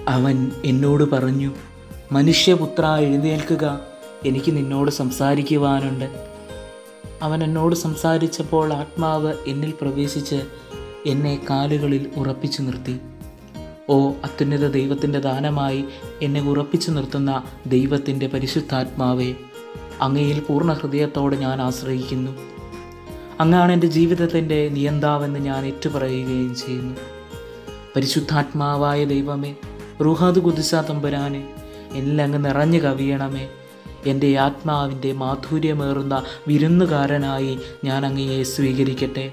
അവൻ എന്നോട് പറഞ്ഞു മനുഷ്യപുത്ര എഴുന്നേൽക്കുക എനിക്ക് നിന്നോട് സംസാരിക്കുവാനുണ്ട് അവൻ എന്നോട് സംസാരിച്ചപ്പോൾ ആത്മാവ് എന്നിൽ പ്രവേശിച്ച് എന്നെ കാലുകളിൽ ഉറപ്പിച്ചു നിർത്തി ഓ അത്യുന്നത ദൈവത്തിൻ്റെ ദാനമായി എന്നെ ഉറപ്പിച്ചു നിർത്തുന്ന ദൈവത്തിൻ്റെ പരിശുദ്ധാത്മാവെ അങ്ങയിൽ പൂർണ്ണ ഹൃദയത്തോടെ ഞാൻ ആശ്രയിക്കുന്നു അങ്ങാണ് എൻ്റെ ജീവിതത്തിൻ്റെ നിയന്താവെന്ന് ഞാൻ ഏറ്റുപറയുകയും ചെയ്യുന്നു പരിശുദ്ധാത്മാവായ ദൈവമേ റുഹാദ് കുതിസ തമ്പുരാനെ എല്ലാം അങ്ങ് നിറഞ്ഞു കവിയണമേ എൻ്റെ ആത്മാവിൻ്റെ മാധുര്യമേറുന്ന വിരുന്നുകാരനായി ഞാൻ അങ്ങയെ സ്വീകരിക്കട്ടെ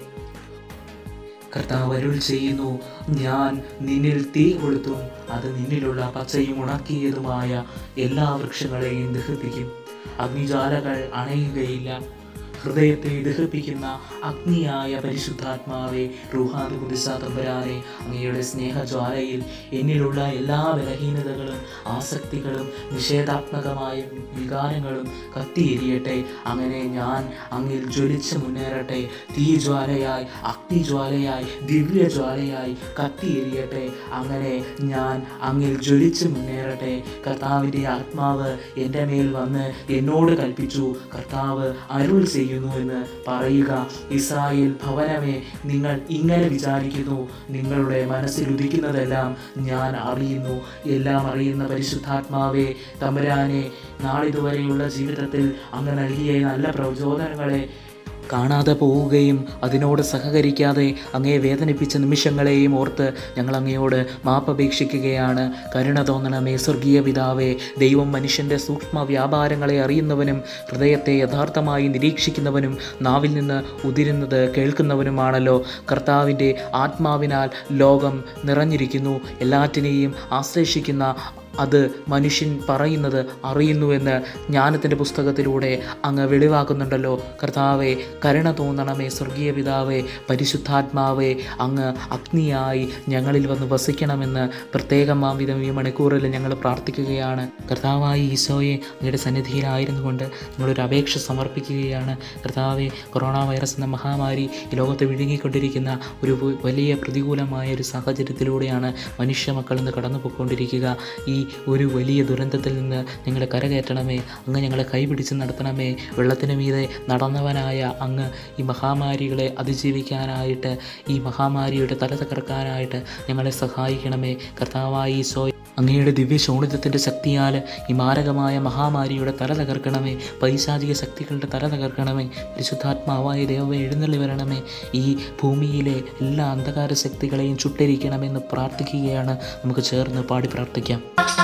കർത്താവ് അരുൾ ചെയ്യുന്നു ഞാൻ നിന്നിൽ തീ കൊളുത്തും അത് നിന്നിലുള്ള പച്ചയും ഉണക്കിയതുമായ എല്ലാ വൃക്ഷങ്ങളെയും ദഹിപ്പിക്കും അഗ്നിജാലകൾ അണയുകയില്ല ഹൃദയത്തെ ദഹിപ്പിക്കുന്ന അഗ്നിയായ പരിശുദ്ധാത്മാവെ റുഹാദ് കുതിസ തമ്പുരാനെ അങ്ങയുടെ സ്നേഹജ്വാലയിൽ എന്നിലുള്ള എല്ലാ ബലഹീനതകളും ആസക്തികളും നിഷേധാത്മകമായ വികാരങ്ങളും കത്തിയെരിയട്ടെ അങ്ങനെ ഞാൻ അങ്ങിൽ ജ്വലിച്ച് മുന്നേറട്ടെ തീജ്വാലയായി അഗ്നിജ്വാലയായി ദിവ്യജ്വാലയായി കത്തിയെരിയട്ടെ അങ്ങനെ ഞാൻ അങ്ങിൽ ജ്വലിച്ച് മുന്നേറട്ടെ കർത്താവിൻ്റെ ആത്മാവ് എൻ്റെ മേൽ വന്ന് എന്നോട് കൽപ്പിച്ചു കർത്താവ് അരുൾ ചെയ്യുന്നു എന്ന് പറയുക ഇസ്രായേൽ ഭവനമേ നിങ്ങൾ ഇങ്ങനെ വിചാരിക്കുന്നു നിങ്ങളുടെ മനസ്സിൽ ഉദിക്കുന്നതെല്ലാം ഞാൻ അറിയുന്നു എല്ലാം അറിയുന്ന പരിശുദ്ധാത്മാവേ തമ്പുരാനെ നാളിതുവരെയുള്ള ജീവിതത്തിൽ അങ്ങ് നൽകിയ നല്ല പ്രചോദനങ്ങളെ കാണാതെ പോവുകയും അതിനോട് സഹകരിക്കാതെ അങ്ങയെ വേദനിപ്പിച്ച നിമിഷങ്ങളെയും ഓർത്ത് ഞങ്ങൾ അങ്ങയോട് മാപ്പപേക്ഷിക്കുകയാണ് കരുണ തോന്നണമേ സ്വർഗീയ പിതാവേ ദൈവം മനുഷ്യൻ്റെ സൂക്ഷ്മ വ്യാപാരങ്ങളെ അറിയുന്നവനും ഹൃദയത്തെ യഥാർത്ഥമായി നിരീക്ഷിക്കുന്നവനും നാവിൽ നിന്ന് ഉതിരുന്നത് കേൾക്കുന്നവനുമാണല്ലോ കർത്താവിൻ്റെ ആത്മാവിനാൽ ലോകം നിറഞ്ഞിരിക്കുന്നു എല്ലാറ്റിനെയും ആശ്ലേഷിക്കുന്ന അത് മനുഷ്യൻ പറയുന്നത് അറിയുന്നുവെന്ന് ജ്ഞാനത്തിൻ്റെ പുസ്തകത്തിലൂടെ അങ്ങ് വെളിവാക്കുന്നുണ്ടല്ലോ കർത്താവെ കരുണ തോന്നണമേ സ്വർഗീയ പിതാവേ പരിശുദ്ധാത്മാവേ അങ്ങ് അഗ്നിയായി ഞങ്ങളിൽ വന്ന് വസിക്കണമെന്ന് പ്രത്യേകമാം വിധം ഈ മണിക്കൂറിൽ ഞങ്ങൾ പ്രാർത്ഥിക്കുകയാണ് കർത്താവായി ഈശോയെ അങ്ങയുടെ സന്നിധിയിലായിരുന്നു കൊണ്ട് ഞങ്ങളൊരു അപേക്ഷ സമർപ്പിക്കുകയാണ് കർത്താവെ കൊറോണ വൈറസ് എന്ന മഹാമാരി ഈ ലോകത്ത് വിഴുങ്ങിക്കൊണ്ടിരിക്കുന്ന ഒരു വ- വലിയ പ്രതികൂലമായ ഒരു സാഹചര്യത്തിലൂടെയാണ് മനുഷ്യ മക്കൾ ഇന്ന് കടന്നു പോയിക്കൊണ്ടിരിക്കുക ഈ ഒരു വലിയ ദുരന്തത്തിൽ നിന്ന് ഞങ്ങളെ കരകയറ്റണമേ അങ്ങ് ഞങ്ങളെ കൈപിടിച്ച് നടത്തണമേ വെള്ളത്തിന് മീതെ നടന്നവനായ അങ്ങ് ഈ മഹാമാരികളെ അതിജീവിക്കാനായിട്ട് ഈ മഹാമാരിയുടെ തല തകർക്കാനായിട്ട് ഞങ്ങളെ സഹായിക്കണമേ കർത്താവായി ഈശോ അങ്ങയുടെ ദിവ്യ ശോണിതത്തിൻ്റെ ശക്തിയാൽ ഈ മാരകമായ മഹാമാരിയുടെ തല തകർക്കണമേ പൈശാചിക ശക്തികളുടെ തല തകർക്കണമേ പരിശുദ്ധാത്മാവായ ദൈവമേ എഴുന്നള്ളി വരണമേ ഈ ഭൂമിയിലെ എല്ലാ അന്ധകാര ശക്തികളെയും ചുട്ടരിക്കണമെന്ന് പ്രാർത്ഥിക്കുകയാണ് നമുക്ക് ചേർന്ന് പാടി പ്രാർത്ഥിക്കാം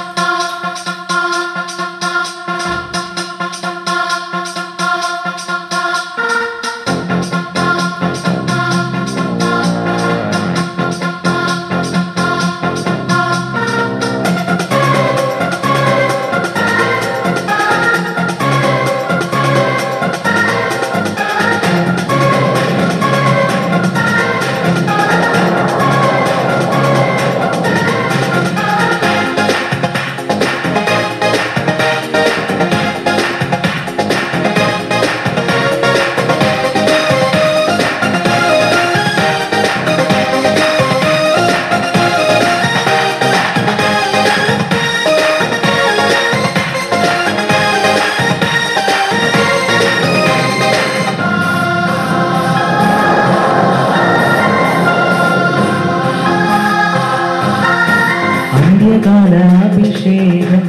അന്ത്യകാലാഭിഷേകം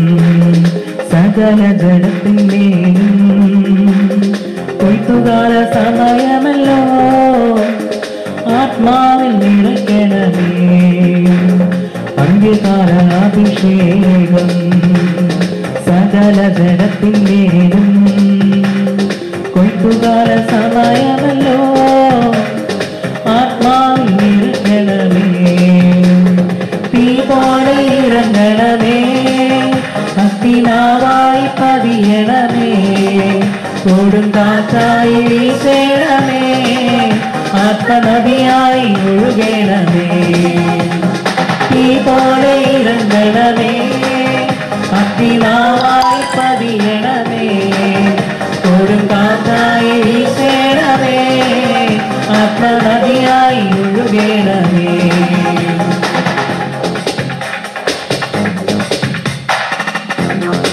സകല ജനത്തിന്റെയും കൊയ്ത്തുകാല സമയമല്ലോ ആത്മാവിൽ നിറയ്ക്കണമേ അന്ത്യകാലാഭിഷേകം സകല ജനത്തിന്റെയും കൊയ്ത്തുകാല സമയമല്ലോ ആത്മാവിൽ നിറയ്ക്കണമേ തീ പോലെ ഇറങ്ങണമേ അത്തിനാവായി പതിയണമേ കൊടും കാറ്റായി വീശണമേ ആത്മനദിയായി ഒഴുകണമേ തീ പോലെ ഇറങ്ങണമേ അത്തിനാവായി പതിയണമേ കൊടും കാറ്റായി വീശണമേ ആത്മനദിയായി ഒഴുകണമേ യേശുവേ